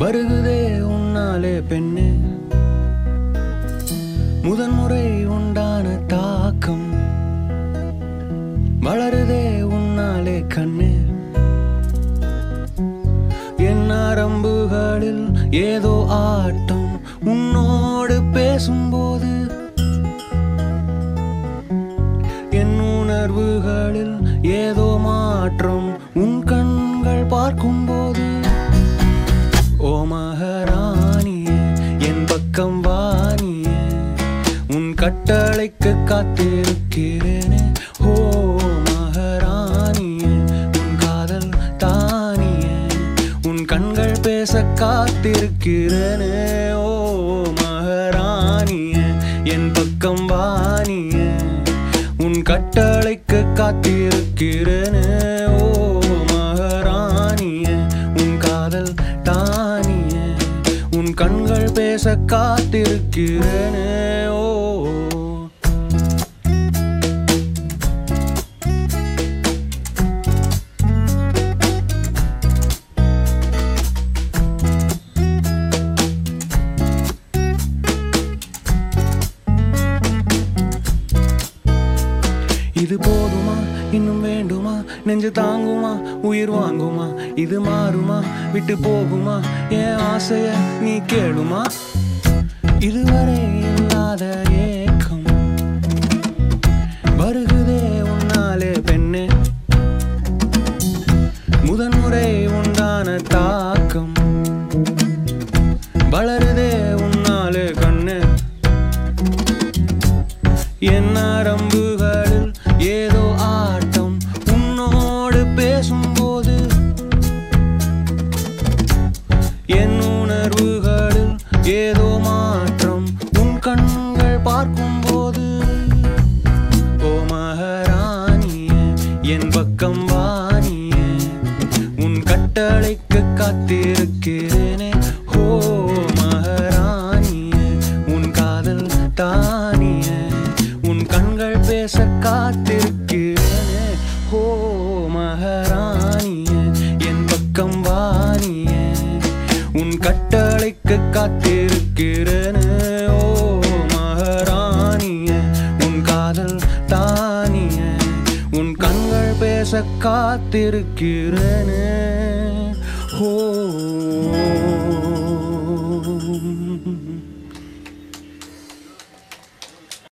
வருகுதே உன்னாலே பெண்ணே முதன்முறை உண்டான தாக்கம் வளருதே உன்னாலே கண்ணே என் நரம்புகளில் ஏதோ ஆட்டம் உன்னோடு பேசும்போது என் உணர்வுகளில் ஏதோ மாற்றம் உன் கண்கள் பார்க்கும்போது ஓ மகாராணியே என் பக்கம் வாணியே உன் கட்டளைக்கு காத்திருக்கிறேனே ஓ மகாராணியே உன் காதல் தானியே உன் கண்கள் பேச காத்திருக்கிறேனே ஓ மகாராணியே என் பக்கம் வாணியே உன் கட்டளைக்கு காத்திருக்கிறேனே ஓ மகாராணியே உன் காதல் தானியே உன் கண்கள் பேச காத்திருக்கிறேனே ஓ இது போதுமா இன்னும் வேண்டுமா நெஞ்சு தாங்குமா உயிர் வாங்குமா இது மாறுமா விட்டு போகுமா என் ஆசைய நீ கேளுமா இதுவரை இல்லாத ஏக்கம் வருகுதே உன்னாலே பெண்ணே முதன்முறை உண்டான தாக்கம் வளருதே உன்னாலே கண்ணே என் நரம்புகளில் ஏதோ ஆட்டம் உன்னோடு பேசும்போது என் உணர்வுகளில் ஏதோ மாற்றம் உன் கண்கள் பார்க்கும்போது ஓ மகாராணியே என் பக்கம் வாணியே உன் கட்டளைக்கு காத்திருக்கிறேனே ஓ மகாராணியே உன் காதல் தானியே உன் கண்கள் பேச காத்திருக்கிறேனே ஓ மகாராணியே என் பக்கம் வாணியே உன் கட்டளைக்கு காத்திருக்கிறேனே ஓ மகாராணியே உன் காதல் தானியே உன் கண்கள் பேச காத்திருக்கிறேனே ஓ